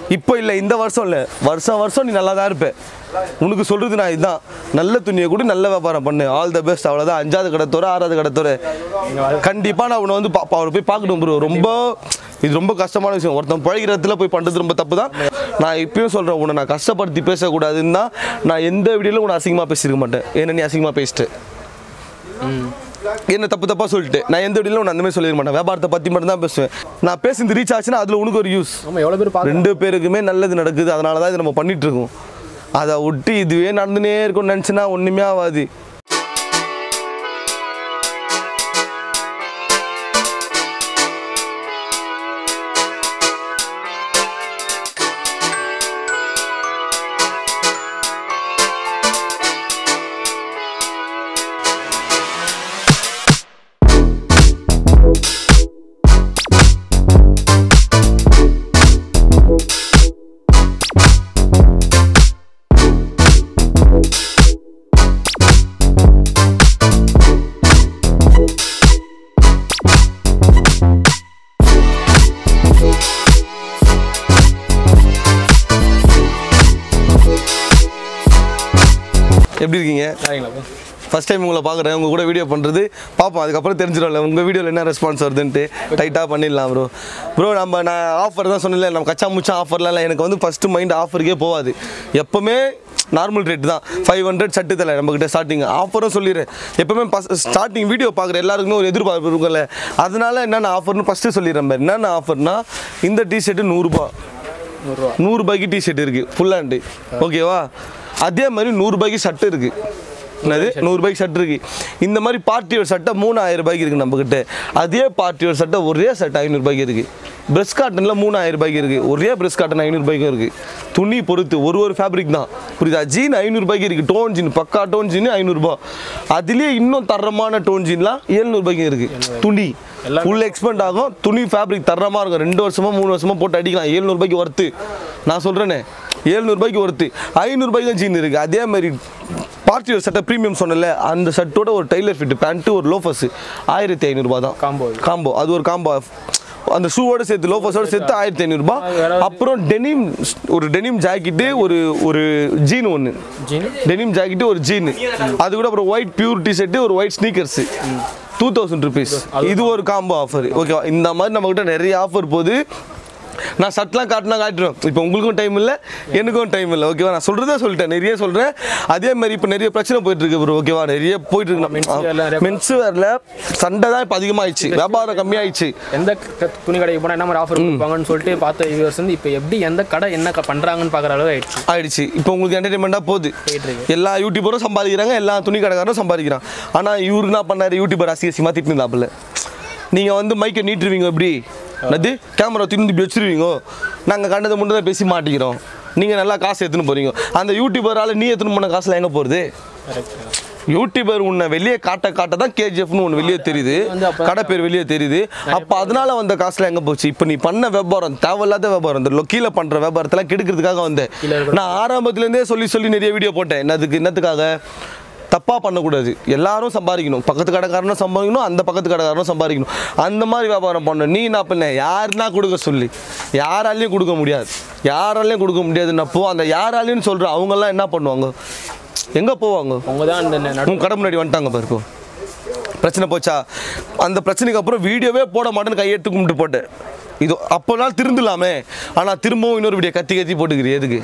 இப்போ இல்லை இந்த வருஷம் இல்லை வருஷம் வருஷம் நீ நல்லா தான் இருப்ப உனக்கு சொல்கிறது நான் இதுதான் நல்ல துணியை கூட நல்ல வியாபாரம் பண்ணு ஆல் த பெஸ்ட் அவ்வளோதான் அஞ்சாவது கடத்தோர ஆறாவது கடத்தோர கண்டிப்பாக நான் உன்னை வந்து பா பா- அவரை போய் பார்க்கணும் ப்ரோ ரொம்ப இது ரொம்ப கஷ்டமான விஷயம் ஒருத்தன் பழகிறதுல போய் பண்ணுறது ரொம்ப தப்பு தான் நான் இப்பயும் சொல்கிறேன் உன்னை நான் கஷ்டப்படுத்தி பேசக்கூடாதுன்னு தான் நான் எந்த வீடியோவில் உன்னை அசிங்கமாக பேசியிருக்க மாட்டேன் ஏன்னா நீ அசிங்கமாக பேசிட்டு என்ன தப்பு தப்பா சொல்லிட்டு நான் எந்த வீடியோவில் உன்னை அந்த மாதிரி சொல்லிட மாட்டேன் வியாபாரத்தை பற்றி மட்டும் தான் பேசுவேன் நான் பேசுறது ரீச் ஆச்சுன்னா அதில் உனக்கு ஒரு யூஸ் ஆமா எவ்வளவு பேர் பார்க்க ரெண்டு பேருக்குமே நல்லது நடக்குது அதனால தான் இதை நம்ம பண்ணிட்டு இருக்கோம் அதை விட்டு இதுவே நடந்துனே இருக்கும்னு நினச்சினா ஒன்றுமே ஆகாது எப்படி இருக்கீங்க சரிங்களா ஃபர்ஸ்ட் டைம் உங்களை பார்க்குறேன் உங்கள் கூட வீடியோ பண்ணுறது பார்ப்போம் அதுக்கப்புறம் தெரிஞ்சிடும்ல உங்கள் வீடியோவில் என்ன ரெஸ்பான்ஸ் வருதுன்ட்டு டைட்டாக பண்ணிடலாம் ப்ரோ ப்ரோ நம்ம நான் ஆஃபர் தான் சொன்னல நம்ம கச்சா முச்சா ஆஃபர்லாம் இல்லை எனக்கு வந்து ஃபஸ்ட்டு மைண்ட் ஆஃபருக்கே போகாது எப்போவுமே நார்மல் ரேட் தான் ஃபைவ் ஹண்ட்ரட் சட்டு தலை நம்மக்கிட்ட ஸ்டார்டிங் ஆஃபரும் சொல்லிடுறேன் எப்போவுமே ஸ்டார்டிங் வீடியோ பார்க்குற எல்லாருக்குமே ஒரு எதிர்பார்ப்பு இருக்கும்ல அதனால என்னென்ன ஆஃபர்னு ஃபஸ்ட்டு சொல்லிடுறேன் பாரு. என்னென்ன ஆஃபர்னா இந்த டிஷர்ட்டு நூறுரூபா நூறுரூவா நூறுரூபாய்க்கு டிஷர்ட் இருக்குது ஃபுல் ஹேண்டு ஓகேவா அதே மாதிரி நூறுரூபாய்க்கு ஷர்ட் இருக்குது என்னது நூறுரூபாய்க்கு ஷர்ட் இருக்கு இந்த மாதிரி பார்ட்டி ஒரு சட்டை மூணாயிரம் ரூபாய்க்கு இருக்குது நம்மக்கிட்ட அதே பார்ட்டி ஒரு சட்டை ஒரே சட்டை ஐநூறுபாய்க்கு இருக்குது பிரஷ் காட்டனில் மூணாயிரம் ரூபாய்க்கு இருக்குது ஒரே பிரஷ் காட்டன் ஐநூறுபாய்க்கும் இருக்குது துணி பொறுத்து ஒரு ஒரு ஃபேப்ரிக் தான் புரியுதா ஜீன் ஐநூறுபாய்க்கு இருக்குது டோன் ஜீன் பக்கா டோன் ஜீன் ஐநூறுரூபா அதுலேயே இன்னும் தரமான டோன் ஜீன்லாம் ஏழ்நூறுபாய்க்கு இருக்குது துணி ஃபுல் எக்ஸ்பெண்ட் ஆகும் துணி ஃபேப்ரிக் தரமாக இருக்கும் ரெண்டு வருஷமா மூணு வருஷமா போட்டு அடிக்கலாம் ஏழ்நூறுபாய்க்கு ஒர்த்து நான் சொல்கிறேனே ஏழ்நூறுபாய்க்கு ஒர்த்து ஐநூறுபாய்க்கு தான் ஜீன் இருக்குது அதே மாதிரி பார்ட்டி ஒரு சட்டை ப்ரீமியம் சொன்னல அந்த ஷர்ட்டோட ஒரு டைலர் ஃபிட் பேண்ட்டு ஒரு லோஃபஸ் ஆயிரத்தி ஐநூறுரூபா தான் காம்போ காம்போ அது ஒரு காம்போ அந்த ஷூவோட சேர்த்து லோஃபஸோட சேர்த்து ஆயிரத்தி ஐநூறுரூபா அப்புறம் டெனிம் ஒரு டெனிம் ஜாக்கெட்டு ஒரு ஒரு ஜீன் ஒன்று ஜீன் டெனிம் ஜாக்கெட்டு ஒரு ஜீன் அது கூட அப்புறம் ஒயிட் பியூர் டிஷர்ட்டு ஒரு white sneakers two thousand rupees இது ஒரு காம்போ ஆஃபர் ஓகேவா இந்த மாதிரி நம்மக்கிட்ட நிறைய ஆஃபர் போகுது நான் ஷர்ட்லாம் காட்டினா காட்டுறேன் இப்போ உங்களுக்கும் டைம் இல்லை எனக்கும் டைம் இல்லை ஓகேவா நான் சொல்கிறதே சொல்லிட்டேன் நிறைய சொல்கிறேன் அதே மாதிரி இப்போ நிறைய பிரச்சனை போயிட்டு இருக்கு ப்ரோ ஓகேவா நிறைய போயிட்டு Men's wear ல நிறைய இருக்கு மென்ஸ் வேரில் சண்டை தான் இப்போ அதிகமாகிடுச்சு வியாபாரம் கம்மியாயிடுச்சு எந்த க- துணி கடைக்கு போனால் என்ன மாதிரி ஆஃபர் கொடுப்பாங்கன்னு சொல்லிட்டு பார்த்த வியூவர்ஸ் வந்து இப்போ எப்படி எந்த கடை என்ன க- பண்றாங்கன்னு பார்க்குற அளவு ஆயிடுச்சு ஆயிடுச்சு இப்போ உங்களுக்கு என்டர்டைன்மெண்ட்டாக போகுது போயிட்டு இருக்கு எல்லா யூடியூபரும் சம்பாதிக்கிறாங்க எல்லா துணி கடைக்காரரும் சம்பாதிக்கிறான் ஆனால் இவரு என்ன பண்ணாரு யூடியூபர் அசிங்க அசிங்கமாக திட்டிருந்தாப்புல நீங்கள் வந்து மைக்கை நீட்டுருவீங்க எப்படி அது கேமரா தின்னு இப்படி வச்சிருவீங்க நாங்கள் கண்டதை மட்டும் தான் பேசி மாட்டிக்கிறோம் நீங்கள் நல்லா காசு எடுத்துன்னு போகிறீங்க அந்த யூடியூபரால் நீ எடுத்துன்னு போன காசுல எங்கே போகிறது கரெக்ட் யூடியூபர் உன்னை வெளியே காட்ட காட்ட தான் கேஜிஎஃப்னு ஒன்று வெளியே தெரியுது வந்து அப்ப- கடை பேர் வெளியே தெரியுது அப்போ அதனால வந்த காசுல எங்கே போச்சு இப்போ நீ பண்ண வியாபாரம் தேவையில்லாத வியாபாரம் இந்த கீழே பண்ணுற வியாபாரத்தெல்லாம் கெடுக்கிறதுக்காக வந்தேன் கீழே இருக்கிற- நான் ஆரம்பத்துலேருந்தே சொல்லி சொல்லி நிறைய வீடியோ போட்டேன் என்னதுக்கு என்னத்துக்காக தப்பாக பண்ணக்கூடாது எல்லாரும் சம்பாதிக்கணும் பக்கத்து கடைக்காரனும் சம்பாதிக்கணும் அந்த பக்கத்து கடைக்காரனும் சம்பாதிக்கணும் அந்த மாதிரி வியாபாரம் பண்ணணும் நீ என்ன பண்ண யாருன்னா கொடுக்க சொல்லி யாராலையும் கொடுக்க முடியாது யாராலையும் கொடுக்க முடியாதுன்னப்போ அந்த யாராலையும் சொல்கிற அவங்கெல்லாம் என்ன பண்ணுவாங்க எங்கே போவாங்க அவங்க தான் அந்த ந- நடு உன் கடை முன்னாடி வந்துட்டாங்க பாரு இப்போ பிரச்சனை போச்சா அந்த பிரச்சனைக்கு அப்புறம் வீடியோவே போட மாட்டேன்னு கையெடுத்து கும்பிட்டு போட்டேன் இது அப்போனாலும் திருந்தலாமே ஆனால் திரும்பவும் இன்னொரு வீடியோ கத்தி கத்தி போட்டுக்கிறீ எதுக்கு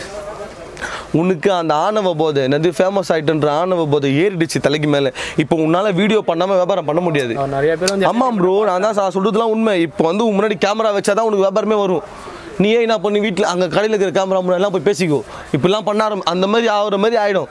உனக்கு அந்த ஆணவ போதை என்னது ஃபேமஸ் ஆயிட்டுன்ற ஆணவ போதை ஏறிடுச்சு தலைக்கு மேலே இப்போ உன்னால் வீடியோ பண்ணாமல் வியாபாரம் பண்ண முடியாது அவர் நிறைய பேர் வந்து ஆமாம் ப்ரோ நான் தான் சா- சொல்றதுலாம் உண்மை இப்போ வந்து உன் முன்னாடி கேமரா வச்சா தான் உனக்கு வியாபாரமே வரும் நீயே என்ன பண்ணி வீட்டில் அங்கே கடையில் இருக்கிற கேமரா முன்னாடிலாம் போய் பேசிக்கோ இப்படிலாம் பண்ண ஆரம்பி அந்த மாதிரி ஆகுற மாதிரி ஆகிடும்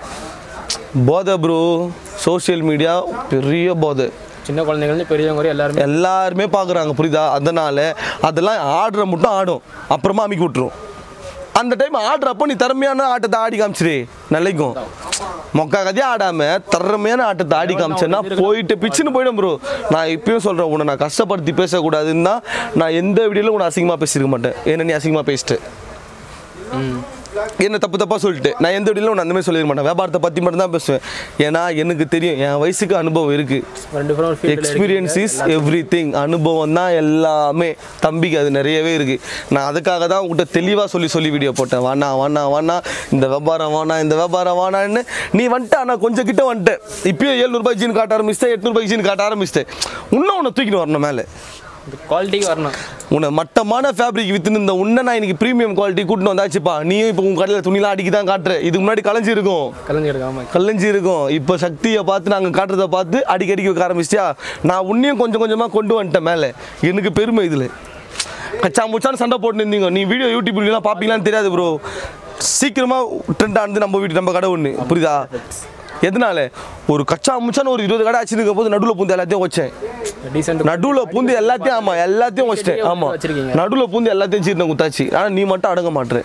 போதை ப்ரோ சோஷியல் மீடியா பெரிய போதை சின்ன குழந்தைங்கள்ந்து பெரியவங்க வரை எல்லாருமே எல்லாருமே பார்க்குறாங்க புரியுதா அதனால அதெல்லாம் ஆடுற மட்டும் ஆடும் அப்புறமா அமைக்கி விட்டுரும் அந்த டைம் ஆடுறப்போ நீ திறமையான ஆட்டத்தை ஆடி காமிச்சிரு நல்லைக்கும் மொக்கா கதையாக ஆடாம திறமையான ஆட்டத்தை ஆடி காமிச்சேன்னா போயிட்டு பிச்சுன்னு போயிடும் ப்ரோ நான் இப்பயும் சொல்கிறேன் உன்னை நான் கஷ்டப்படுத்தி பேசக்கூடாதுன்னு தான் நான் எந்த வீடியோலும் உன்னை அசிங்கமாக பேசியிருக்க மாட்டேன் ஏன்னா நீ அசிங்கமாக பேசிட்டு ம் என்ன தப்பு தப்பாக சொல்லிட்டு நான் எந்த வீடியோவில் நான் அந்த மாதிரி சொல்லிட மாட்டேன் வியாபாரத்தை பற்றி மட்டும் தான் பேசுவேன் ஏன்னா எனக்கு தெரியும் என் வயசுக்கு அனுபவம் இருக்குது ரெண்டு பேரும் ஒரு ஃபீல்டில் எக்ஸ்பீரியன்ஸ் இஸ் எவ்ரி திங் அனுபவம் தான் எல்லாமே தம்பிக்கு அது நிறையவே இருக்குது நான் அதுக்காக தான் உங்கள்கிட்ட தெளிவாக சொல்லி சொல்லி வீடியோ போட்டேன் வாண்ணா வாண்ணா வாண்ணா இந்த வியாபாரம் வாண்ணா இந்த வியாபாரம் வாண்ணான்னு நீ வந்துட்ட ஆனால் கொஞ்சம் கிட்ட வந்துட்டேன் இப்பயும் ஏழ்நூறுபாய் ஜீன் காட்ட ஆரம்பிச்சிட்டேன் எட்நூறுபாய் ஜீன் காட்ட ஆரம்பிச்சிட்டேன் இன்னும் உன்னை தூக்கிட்டு வரணும் மேலே குவாலிட்டிக்கு வரணும் உன்னை மட்டமான ஃபேப்ரிக் வித்துன்னு இந்த உன்னை நான் இன்னைக்கு ப்ரீமியம் குவாலிட்டி கூட்டின்னு வந்தாச்சுப்பா நீயும் இப்போ உன் கடையில் துணிலாம் அடிக்கி தான் காட்டுற இதுக்கு முன்னாடி கலைஞ்சி இருக்கும் கலந்து எடுக்காம கல்லஞ்சி இருக்கும் இப்போ சக்தியை பார்த்து நாங்கள் காட்டுறதை பார்த்து அடிக்கடிக்கு வைக்க ஆரம்பிச்சிட்டியா நான் உன்னையும் கொஞ்சம் கொஞ்சமாக கொண்டு வந்துட்டேன் மேலே எனக்கு பெருமை இதில் கச்சா முச்சான்னு சண்டை போட்டு இருந்தீங்க நீ வீடியோ யூடியூப் வீடியோலாம் பார்ப்பீங்களான்னு தெரியாது ப்ரோ சீக்கிரமாக ட்ரெண்ட் ஆனது நம்ம வீட்டு நம்ம கடை ஒன்று புரியுதா எதனால ஒரு கச்சா முச்சான்னு ஒரு இருபது கடை ஆச்சுருக்க போது நடுவில் பூந்து எல்லாத்தையும் வச்சேன் டீசென்ட் நடுவில் பூந்து எல்லாத்தையும் ஆமாம் எல்லாத்தையும் வச்சிட்டேன் ஆமாம் வச்சிருக்கீங்க. நடுவில் பூந்து எல்லாத்தையும் சீர்ன குத்தாச்சு ஆனால் நீ மட்டும் அடங்க மாட்டேற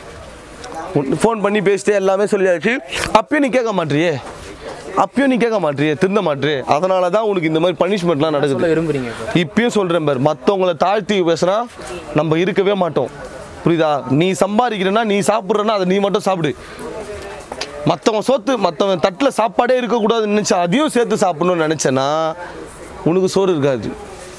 ஃபோன் பண்ணி பேசிட்டு எல்லாமே சொல்லியாச்சு அப்பயும் நீ கேட்க மாட்டியே அப்பயும் நீ கேட்க மாட்டியே திருந்த மாட்டியே அதனால தான் உனக்கு இந்த மாதிரி பனிஷ்மெண்ட்லாம் நடக்குது சொல்ல விரும்புறீங்க இப்போ இப்பயும் சொல்கிறேன் பார் மற்றவங்கள தாழ்த்தி பேசுனா நம்ம இருக்கவே மாட்டோம் புரியுதா நீ சம்பாதிக்கிறேன்னா நீ சாப்பிட்றன்னா அதை நீ மட்டும் சாப்பிடு மற்றவன் சோத்து மற்றவன் தட்டில் சாப்பாடே இருக்கக்கூடாதுன்னு நினச்சா அதையும் சேர்த்து சாப்பிடணும்னு நினச்சேன்னா உனக்கு சோறு இருக்காது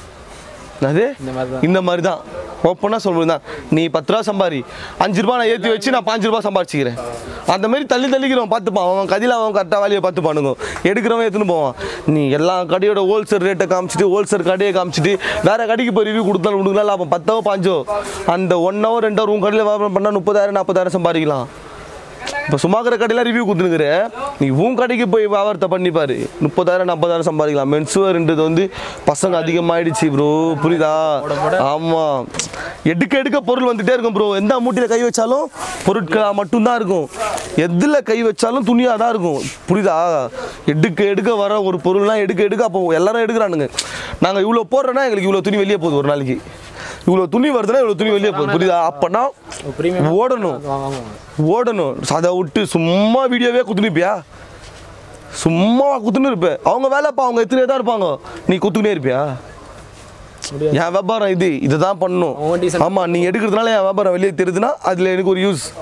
அது இந்த மாதிரி தான் இந்த மாதிரி தான் ஓப்பனாக சொல்கிறது தான் நீ பத்து ரூபா சம்பாரி அஞ்சு ரூபா நான் ஏற்றி வச்சு நான் பாஞ்சு ரூபா சம்பாரிச்சிக்கிறேன் அந்த மாதிரி தள்ளி தள்ளிக்கிறவன் பார்த்துப்பான் அவன் கதியில் அவன் கரெக்டாக வேலையை பார்த்து பண்ணுங்க எடுக்கிறவன் எடுத்துன்னு போவான் நீ எல்லா கடையோட ஹோல்சேல் ரேட்டை காமிச்சிட்டு ஹோல்சேல் கடையை காமிச்சிட்டு வேற கடைக்கு போய் ரிவ்யூ கொடுத்தாலும் உனக்கு லாபம் பத்தோ பாஞ்சோ அந்த ஒன் ஹவர் ரெண்டு ஹவர் உன் கடையில் வியாபாரம் பண்ணால் முப்பதாயிரம் நாற்பதாயிரம் சம்பாதிக்கலாம் இப்போ சும்மாக்கிற கடையில் ரிவ்யூ கொடுத்துனுக்குற நீ உன் கடைக்கு போய் வியாபாரத்தை பண்ணி பாரு முப்பதாயிரம் நாற்பதாயிரம் சம்பாதிக்கலாம் மென்ஸ்வேர்ன்றது வந்து பசங்க அதிகமாயிடுச்சு ப்ரோ புரியுதா ஆமாம் எடுக்க எடுக்க பொருள் வந்துட்டே இருக்கும் ப்ரோ எந்த மூட்டையில் கை வச்சாலும் பொருட்களாக மட்டும்தான் இருக்கும் எதில் கை வச்சாலும் துணியாக தான் இருக்கும் புரியுதா எடுக்க எடுக்க வர ஒரு பொருள்லாம் எடுக்க எடுக்க அப்போ எல்லாரும் எடுக்கிறானுங்க நாங்கள் இவ்வளோ போடுறோன்னா எங்களுக்கு இவ்வளோ துணி வெளியே போகுது ஒரு நாளைக்கு இவ்வளோ துணி வருதுன்னா இவ்வளோ துணி வெளியே போகுது புரியுதா அப்போனா ப்ரீமியம் ஓடணும் வாங்குவாங்க ஓடணும் அதை விட்டு சும்மா வீடியோவே குத்துனிப்பியா சும்மா குத்துன்னு இருப்ப அவங்க வேலைப்பா அவங்க எத்தனை தான் இருப்பாங்க நீ குத்துனே இருப்பியா முடியாது. என் வியாபாரம் இது இதை தான் பண்ணணும் அவங்க decent- ஆமா நீ எடுக்கிறதுனால என் வியாபாரம் வெளியே தெரியுதுன்னா அதுல எனக்கு ஒரு யூஸ்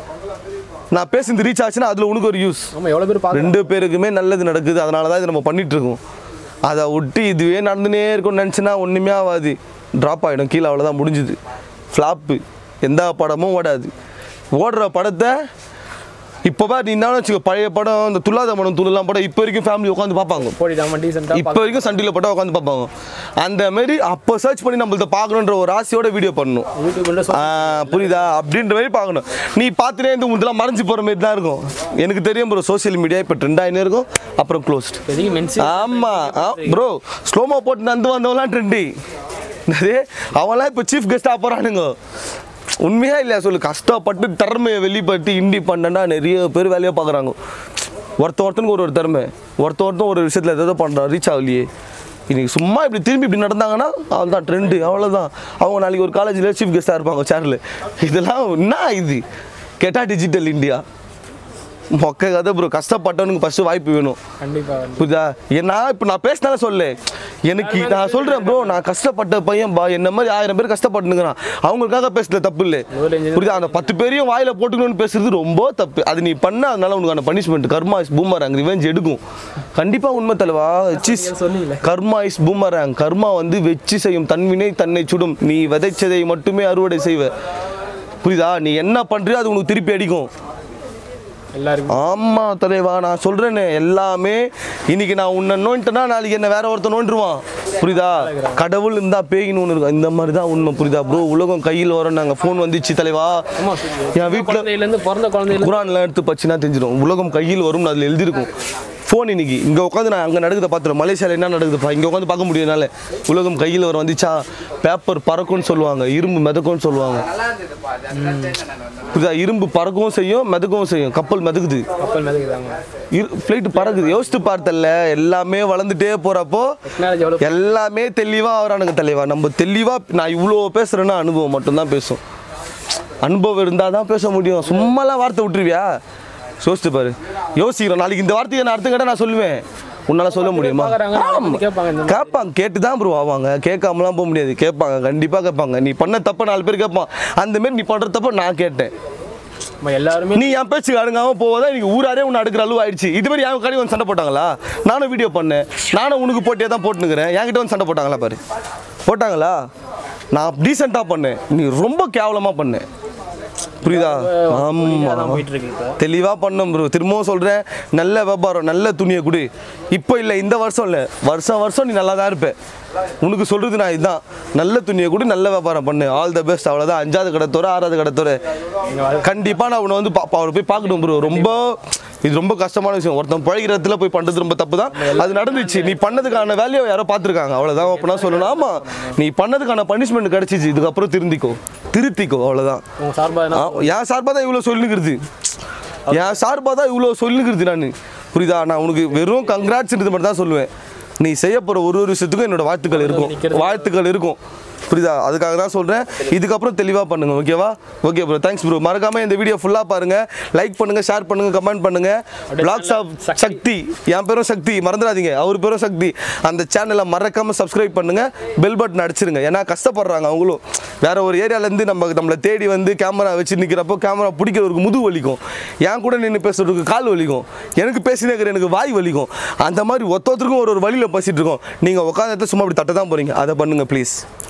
நான் பேசுனது ரீச் ஆச்சுன்னா அதுல உனக்கு ஒரு யூஸ் ஆமாம் எவ்வளோ பேர் பார்க்க ரெண்டு பேருக்குமே நல்லது நடக்குது அதனால தான் இதை நம்ம பண்ணிட்டு இருக்கோம் அதை விட்டு இதுவே நடந்துனே இருக்கும்னு நினச்சினா ஒன்றுமே ஆகாது ட்ராப் ஆகிடும் கீழே அவ்வளோதான் முடிஞ்சுது ஃப்ளாப்பு எந்த படமும் ஓடாது ஓடுற படத்தை இப்போவா நீ என்ன வச்சுக்கோ பழைய படம் இந்த துல்லாத மனம் துள்ளலாம் படம் இப்போ வரைக்கும் ஃபேமிலி உட்காந்து பார்ப்பாங்க போடிடாம டீசெண்டாக இப்போ வரைக்கும் சண்டியில் போட்டால் உட்காந்து பார்ப்பாங்க அந்த மாதிரி அப்போ சர்ச் பண்ணி நம்மள்ட்ட பார்க்கணுன்ற ஒரு ஆசையோட வீடியோ பண்ணணும் யூடியூப்ல ஆ, புரியுதா அப்படின்ற மாதிரி பார்க்கணும் நீ பார்த்துட்டே இந்த உங்களுக்குலாம் மறைஞ்சு போகிற மாதிரி தான் இருக்கும் எனக்கு தெரியும் ப்ரோ சோஷியல் மீடியா இப்போ ட்ரெண்ட் ஆகினே இருக்கும் அப்புறம் க்ளோஸ்ட் இப்போதைக்கு மென்சி ஆமாம் ப்ரோ ஸ்லோமோ போட்டு நந்து வந்தவங்களாம் ட்ரெண்டி அதே அவன்லாம் இப்போ சீஃப் கெஸ்ட்டாக போகிறானுங்க உண்மையா இல்லையா சொல்லு கஷ்டப்பட்டு திறமையை வெளிப்பட்டு இண்டிபெண்டா நிறைய பேர் வேலையை பார்க்குறாங்க ஒருத்த ஒருத்தனுக்கு ஒரு ஒரு திறமை ஒருத்த ஒருத்தன் ஒரு விஷயத்தில் ஏதோ பண்ணுறான் ரீச் ஆகலையே இன்னைக்கு சும்மா இப்படி திரும்பி இப்படி நடந்தாங்கன்னா அவ்வளோதான் ட்ரெண்டு அவ்வளோதான் அவங்க நாளைக்கு ஒரு காலேஜில் சீஃப் கெஸ்ட்டாக இருப்பாங்க சேரில் இதெல்லாம் என்ன இது கேட்டால் டிஜிட்டல் இந்தியா மொக்க கதை ப்ரோ கஷ்டப்பட்டவனுக்கு ஃபஸ்ட்டு வாய்ப்பு வேணும் கண்டிப்பா புரியுதா ஏன்னா இப்போ நான் பேசினால சொல்லு எனக்கு நான் சொல்கிறேன் ப்ரோ நான் கஷ்டப்பட்ட பையன் பா என்ன மாதிரி ஆயிரம் பேர் கஷ்டப்பட்டுனுங்கிறான் அவங்களுக்காக பேசுறது தப்பு இல்லை ஒரு engineer புரியுதா அந்த பத்து பேரையும் வாயில போட்டுக்கணும்னு பேசுறது ரொம்ப தப்பு அது நீ பண்ண அதனால உனக்கான punishment karma is boomerang revenge எடுக்கும் கண்டிப்பா உண்மை தலைவா சிஸ் சொன்னீங்களே. கர்மா இஸ் பூமராங் கர்மா வந்து வெச்சு செய்யும் தன்வினை தன்னை சுடும் நீ விதைச்சதை மட்டுமே அறுவடை செய்வ புரியுதா நீ என்ன பண்றியோ அது உனக்கு திருப்பி அடிக்கும் எல்லாருக்கும் ஆமா தலைவா நான் சொல்றேனே எல்லாமே இன்னைக்கு நான் உன்னை நோண்டிட்டேன்னா நாளைக்கு என்ன வேற ஒருத்தன் நோண்டுருவான் புரியுதா கடவுள் இருந்தா பேயின்னு ஒன்று இருக்கும் இந்த மாதிரி தான் உண்மை புரியுதா ப்ரோ உலகம் கையில் வரும் நாங்கள் ஃபோன் வந்துச்சு தலைவா ஆமா என் வீட்டில் குழந்தையிலேருந்து பிறந்த குழந்தையில குரான்லாம் எடுத்து பச்சுனா தெரிஞ்சிடும் உலகம் கையில் வரும் அதில் எழுதியிருக்கும் ஃபோன் இன்னைக்கு இங்கே உட்காந்து நான் அங்கே நடக்குதை பார்த்துருவேன் மலேசியாவில் என்ன நடக்குதுப்பா இங்கே உட்காந்து பார்க்க முடியுதுனால உலகம் கையில் வரும் வந்துச்சா பேப்பர் பறக்கும்னு சொல்லுவாங்க இரும்பு மிதக்கும்னு சொல்லுவாங்க புரியுதா இரும்பு பறக்கவும் செய்யும் மிதக்கவும் செய்யும் கப்பல் மிதக்குது கப்பல் மிதக்குதாங்க ஃப்ளைட்டு பறக்குது யோசித்து பார்த்தல எல்லாமே வளர்ந்துட்டே போகிறப்போ டெக்னாலஜி எவ்வளோ எல்லாமே தெளிவாக வரானுங்க தலைவா நம்ம தெளிவாக நான் இவ்வளோ பேசுகிறேன்னா அனுபவம் மட்டும்தான் பேசும் அனுபவம் இருந்தால் தான் பேச முடியும் சும்மாலாம் வார்த்தை விட்டுருவியா யோசிச்சு பாரு யோசிக்கிறோம் நாளைக்கு இந்த வார்த்தையை நான் அர்த்தம் கேட்டால் நான் சொல்லுவேன் உன்னால் சொல்ல முடியுமா பார்க்குறாங்க ஆமா. கேட்பாங்க இந்த கேட்பாங்க கேட்டு தான் ப்ரோ ஆவாங்க கேட்காமலாம் போக முடியாது கேட்பாங்க கண்டிப்பாக கேட்பாங்க நீ பண்ண தப்ப நாலு பேர் கேட்பான் அந்த மாதிரி நீ பண்ணுற தப்ப நான் கேட்டேன் நம்ம எல்லாருமே நீ என் பேச்சுக்கு அடங்காம போவதா இன்னைக்கு ஊராரே உன்னை அடுக்கிற அளவு ஆயிடுச்சு இது மாதிரி என் கடைக்கு வந்து சண்டை போட்டாங்களா நானும் வீடியோ பண்ணேன் நானும் உனக்கு போட்டியே தான் போட்டுனுக்கிறேன் என்கிட்ட வந்து சண்டை போட்டாங்களா பாரு போட்டாங்களா நான் டீசெண்டாக பண்ணேன் நீ ரொம்ப கேவலமாக பண்ணேன் புரியுதா தான் ஆமாம் போயிட்டு இருக்கு இப்போ தெளிவாக பண்ணோம் ப்ரோ திரும்பவும் சொல்கிறேன் நல்ல வியாபாரம் நல்ல துணியை கொடு இப்போ இல்லை இந்த வருஷம் இல்லை வருஷம் வருஷம் நீ நல்லா தான் இருப்ப உனக்கு சொல்கிறது நான் இதுதான் நல்ல துணியை கொடு நல்ல வியாபாரம் பண்ணு ஆல் த பெஸ்ட் அவ்வளோதான் அஞ்சாவது கடத்தோர ஆறாவது கடத்தோர கண்டிப்பாக நான் உன்னை வந்து பா அவரை போய் பார்க்கணும் ப்ரோ ரொம்ப இது ரொம்ப கஷ்டமான விஷயம் ஒருத்தன் பழகிறதுல போய் பண்ணுறது ரொம்ப தப்பு தான் அது நடந்துச்சு நீ பண்ணதுக்கான வேலையை யாரோ பார்த்துருக்காங்க அவ்வளோதான் அப்படின்னா சொல்லணும் ஆமாம் நீ பண்ணதுக்கான பனிஷ்மெண்ட் கிடச்சிச்சு இதுக்கப்புறம் திருந்திக்கோ திருத்திக்கோ அவ்வளோதான் உங்க சார்பாக என்ன ஆ, என் சார்பாக தான் இவ்வளோ சொல்லுங்கிறது என் சார்பாக தான் இவ்வளோ சொல்லுங்கிறது நான் புரியுதா நான் உனக்கு வெறும் கங்க்ராட்ஸ்ன்றது மட்டும் தான் சொல்லுவேன் நீ செய்ய போகிற ஒரு ஒரு விஷயத்துக்கும் என்னோட வாழ்த்துக்கள் இருக்கும் வாழ்த்துக்கள் இருக்கும் புரியுதா அதுக்காக தான் சொல்கிறேன் இதுக்கப்புறம் தெளிவாக பண்ணுங்க ஓகேவா ஓகே ப்ரோ தேங்க்ஸ் ப்ரோ மறக்காம இந்த வீடியோ ஃபுல்லாக பாருங்க லைக் பண்ணுங்க ஷேர் பண்ணுங்க கமெண்ட் பண்ணுங்க பிளாக்ஸ் ஆஃப் சக்தி என் பேரும் சக்தி மறந்துடாதீங்க அவர் பேரும் சக்தி அந்த சேனலை மறக்காம சப்ஸ்கிரைப் பண்ணுங்க பெல் பட்டன் அடிச்சிருங்க ஏன்னா கஷ்டப்படுறாங்க அவங்களும் வேற ஒரு ஏரியாலேருந்து நம்ம நம்மளை தேடி வந்து கேமரா வச்சு நிற்கிறப்போ கேமரா பிடிக்கிறவருக்கு முது வலிக்கும் என் கூட நின்று பேசுறதுக்கு கால் வலிக்கும் எனக்கு பேசினே இருக்கிற எனக்கு வாய் வலிக்கும் அந்த மாதிரி ஒருத்தருக்கும் ஒரு ஒரு வழியில் பேசிட்டு இருக்கோம் நீங்கள் உட்காந்து சும்மா அப்படி தட்ட தான் போறீங்க அதை பண்ணுங்க ப்ளீஸ்